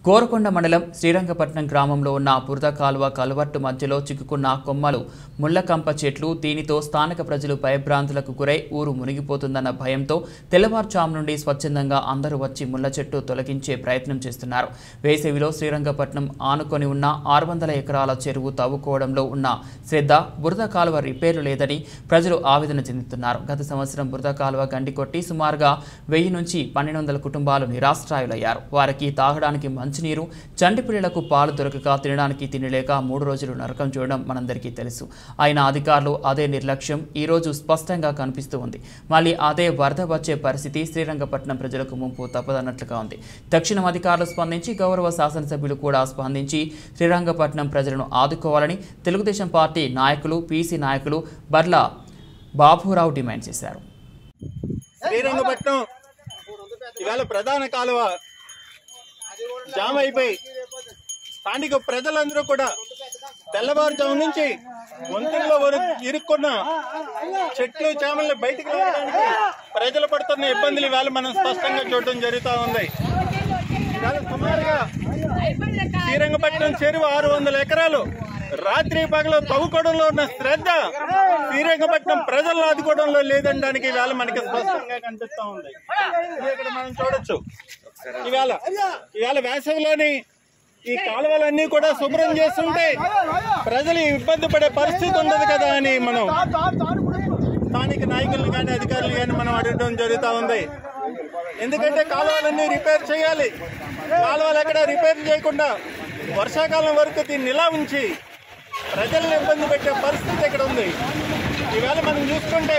కోరకొండ మండలం శ్రీరంగపట్నం గ్రామంలో ఉన్న బురద కాలువ కలువట్టు మధ్యలో చిక్కుకున్న కొమ్మలు ముళ్ళకంప చెట్లు దీనితో స్థానిక ప్రజలు భయభ్రాంతులకు గురై ఊరు మునిగిపోతుందన్న భయంతో తెల్లవారుజాము నుండి స్వచ్ఛందంగా అందరూ వచ్చి ముళ్ళ చెట్టు తొలగించే ప్రయత్నం చేస్తున్నారు వేసవిలో శ్రీరంగపట్నం ఆనుకొని ఉన్న ఆరు వందల ఎకరాల చెరువు తవ్వుకోవడంలో ఉన్న శ్రద్ధ బురద కాలువ రిపేర్లు లేదని ప్రజలు ఆవేదన చెందుతున్నారు గత సంవత్సరం బురద కాలువ గండి కొట్టి సుమారుగా వెయ్యి నుంచి పన్నెండు వందల కుటుంబాలు నిరాశ్రాయులయ్యారు వారికి తాగడానికి మంచినీరు చంటి పిల్లలకు పాలు దొరకక తినడానికి తినలేక మూడు రోజులు నరకం చూడడం మనందరికీ తెలుసు అయిన అధికారులు అదే నిర్లక్ష్యం ఈ రోజు స్పష్టంగా కనిపిస్తూ ఉంది మళ్ళీ అదే వరద వచ్చే పరిస్థితి శ్రీరంగపట్నం ప్రజలకు ముంపు తప్పదన్నట్లుగా ఉంది తక్షణం అధికారులు స్పందించి గౌరవ శాసనసభ్యులు కూడా స్పందించి శ్రీరంగపట్నం ప్రజలను ఆదుకోవాలని తెలుగుదేశం పార్టీ నాయకులు పీసీ నాయకులు బర్ల బాబురావు డిమాండ్ చేశారు శ్రీరంగపట్నం ఇవాళ ప్రధాన కాలువ జామ్ అయిపోయి స్థానిక ప్రజలందరూ కూడా తెల్లవారుజాము నుంచి వంతుల్లో వరకు ఇరుక్కున్న చెట్లు చేమల్ని బయటికి రావడానికి ప్రజలు పడుతున్న ఇబ్బందులు ఇవాళ మనం స్పష్టంగా చూడడం జరుగుతూ ఉంది ఇవాళ సుమారుగా శ్రీరంగపట్నం చెరువు ఆరు వందల ఎకరాలు రాత్రి పగలు తవ్వుకోవడంలో ఉన్న శ్రద్ధ శ్రీరంగపట్నం ప్రజలను ఆదుకోవడంలో లేదనడానికి ఇవాళ మనకి స్పష్టంగా కనిపిస్తా ఉంది ఇది ఇక్కడ మనం చూడొచ్చు ఇవాళ ఇవాళ వేసవిలోని ఈ కాలువలన్నీ కూడా శుభ్రం చేస్తుంటే ప్రజలు ఇబ్బంది పడే పరిస్థితి ఉండదు కదా అని మనం స్థానిక నాయకులను కానీ అధికారులు కానీ మనం అడగడం జరుగుతూ ఉంది ఎందుకంటే కాలువలన్నీ రిపేర్ చేయాలి కాలువలు ఎక్కడ రిపేర్ చేయకుండా వర్షాకాలం వరకు దీన్ని ఇలా ఉంచి ప్రజలను ఇబ్బంది పెట్టే పరిస్థితి ఇక్కడ ఉంది ఈవేళ మనం చూసుకుంటే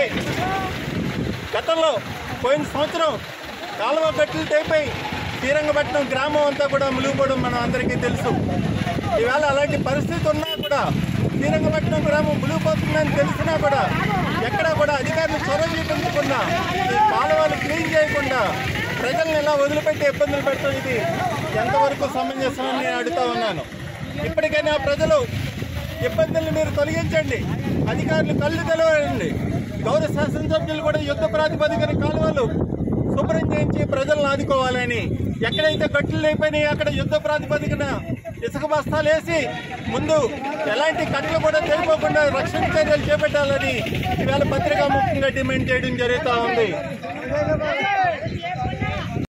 గతంలో పోయిన సంవత్సరం కాలువ గట్లు తెగిపోయి శ్రీరంగపట్నం గ్రామం అంతా కూడా మునిగిపోవడం మనం అందరికీ తెలుసు ఈవేళ అలాంటి పరిస్థితి ఉన్నా కూడా శ్రీరంగపట్నం గ్రామం మునిగిపోతుందని తెలిసినా కూడా ఎక్కడా కూడా అధికారులు చొరవ చూపించకుండా ఈ కాలువలు క్లీన్ చేయకుండా ప్రజల్ని ఇలా వదిలిపెట్టి ఇబ్బందులు పెట్టడం ఇది ఎంతవరకు సమంజసమని నేను అడుగుతా ఉన్నాను ఇప్పటికైనా ప్రజలు ఇబ్బందుల్ని మీరు తొలగించండి అధికారులు కళ్ళు తెలవండి గౌరవ శాసనసభ్యులు కూడా యుద్ధ ప్రాతిపదికన కాలువలు శుభ్రం చేయించి ప్రజలను ఆదుకోవాలని ఎక్కడైతే గట్లు అయిపోయినాయి అక్కడ యుద్ధ ప్రాతిపదికన ఇసుక బస్తాలు వేసి ముందు ఎలాంటి కట్టలు కూడా తెలిపోకుండా రక్షణ చర్యలు చేపట్టాలని ఇవాళ పత్రికా ముఖ్యంగా డిమాండ్ చేయడం జరుగుతూ ఉంది